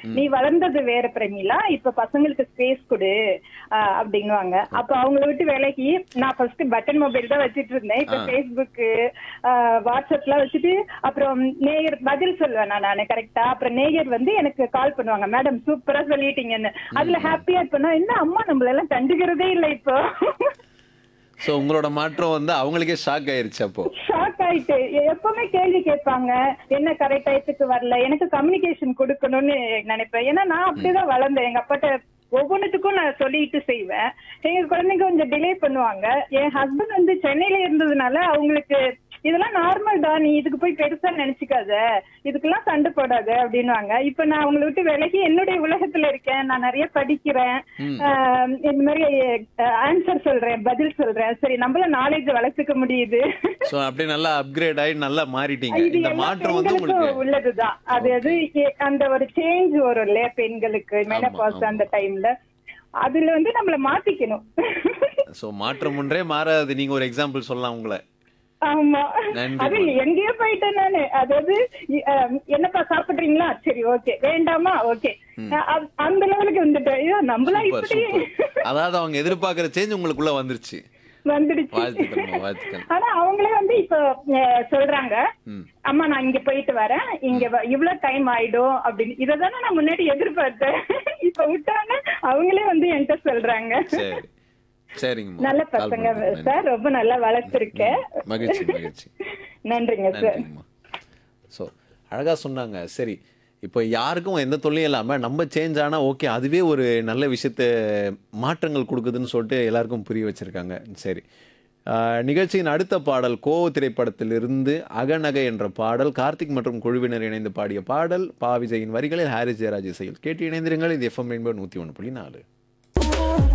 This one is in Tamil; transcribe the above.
நீ வளர்ந்தது வேற பிரமிளா இப்ப பசங்களுக்கு ஸ்பேஸ் கொடு ஆஹ் அப்படின்னுவாங்க அப்ப அவங்கள விட்டு வேலைக்கு நான் ஃபர்ஸ்ட் பட்டன் மொபைல் தான் வச்சிட்டு இருந்தேன் இப்ப ஆ. ஃபேஸ்புக் வாட்ஸ்அப்லாம் வச்சுட்டு அப்புறம் நேயர் பதில் சொல்லுவேன் நான் நானு கரெக்டா அப்புறம் நேயர் வந்து எனக்கு கால் பண்ணுவாங்க மேடம் சூப்பரா சொல்லிட்டீங்கன்னு அதுல ஹாப்பியா இருப்பேன் என்ன அம்மா நம்மள எல்லாம் கண்டுக்கிறதே இல்ல இப்போ ஸோ உங்களோட மாற்றம் வந்து அவங்களுக்கே ஷாக் ஆயிருச்சு அப்போ ஷாக் ஆயிட்டு எ- எப்பவுமே கேள்வி கேட்பாங்க என்ன கரெக்ட் டயத்துக்கு வரல எனக்கு கம்யூனிகேஷன் கொடுக்கணும்னு நினைப்பேன் ஏன்னா நான் அப்படிதான் வளர்ந்தேன் எங்க அப்பாட்ட ஒவ்வொன்றுத்துக்கும் நான் சொல்லிட்டு செய்வேன் எங்க குழந்தைங்க கொஞ்சம் டிலே பண்ணுவாங்க என் ஹஸ்பண்ட் வந்து சென்னையில இருந்ததுனால அவங்களுக்கு இதெல்லாம் நார்மல் தான் நீ இதுக்கு போய் பெருசா நினைச்சுக்காத இதுக்கெல்லாம் சண்டை போடாத அப்படின்னுவாங்க இப்ப நான் அவங்களை விட்டு விலகி என்னுடைய உலகத்துல இருக்கேன் நான் நிறைய படிக்கிறேன் ம். ஆஹ் இந்த மாதிரி ஆன்சர் சொல்றேன் பதில் சொல்றேன் சரி நம்மள நாலேஜ் வளர்த்துக்க முடியுது ஸோ அப்படியே நல்லா அப்கிரேட் ஆகி நல்லா மாறிட்டீங்க இது இந்த எல்லா மாற்றம் வந்து பெண்களுக்கும் உங்களுக்கு உள்ளதுதான் அது அது எ- அந்த ஒரு சேஞ்ச் வரும் இல்லையா பெண்களுக்கு மெனபாஸ் ஆமா. அந்த டைம்ல அதுல வந்து நம்மள மாத்திக்கணும் ஸோ மாற்றம் ஒன்றே மாறாது நீங்க ஒரு எக்ஸாம்பிள் சொல்லலாம் உங்களை ஆமா நன்றி, அது மேம். எங்கேயோ போயிட்டேன் நானு அதாவது இ- அஹ், என்னப்பா சாப்பிடுறீங்களா சரி ஓகே வேண்டாமா ஓகே அந்த லெவலுக்கு வந்துட்டேன் ஐயோ நம்மளா சூப்பர் இப்படி சூப்பர் அதாவது அவங்க எதிர்பார்க்குற சேஞ்ச் உங்களுக்குள்ள வந்துருச்சு வந்துடுச்சு வாழ்த்துக்கள்மா வாழ்த்துக்கள் ஆனா அவங்களே வந்து இப்ப அஹ், சொல்றாங்க ம் அம்மா நான் இங்க போயிட்டு வரேன் இங்க வ- இவ்வளவு டைம் ஆயிடும் அப்படின்னு இததானே நான் முன்னாடி எதிர்பார்த்தேன் இப்ப விட்டாங்க அவங்களே வந்து என்கிட்ட சொல்றாங்க சரி சரிங்கம்மா நல்ல கால் பசங்க பண்ணதுக்கு சார் ரொம்ப நல்லா வளர்த்திருக்கேன் நன்றி. மகிழ்ச்சி மகிழ்ச்சி நன்றிங்க சார் நன்றிங்கம்மா ஸோ அழகாக சொன்னாங்க சரி இப்போ யாருக்கும் எந்த தொல்லையும் இல்லாமல் நம்ம சேஞ்ச் ஆனால் ஓகே அதுவே ஒரு நல்ல விஷயத்த மாற்றங்கள் கொடுக்குதுன்னு சொல்லிட்டு எல்லாருக்கும் புரிய வச்சுருக்காங்க சரி ஆஹ், நிகழ்ச்சியின் அடுத்த பாடல் கோவ திரைப்படத்திலிருந்து அகநகை என்ற பாடல் கார்த்திக் மற்றும் குழுவினர் இணைந்து பாடிய பாடல் பா விஜயின் வரிகளில் ஹாரிஸ் ஜெயராஜ் இசையில் கேட்டு இணைந்திருங்கள் இது எஃப்எம் ரெயின்போ நூற்றி ஒன்று புள்ளி நாலு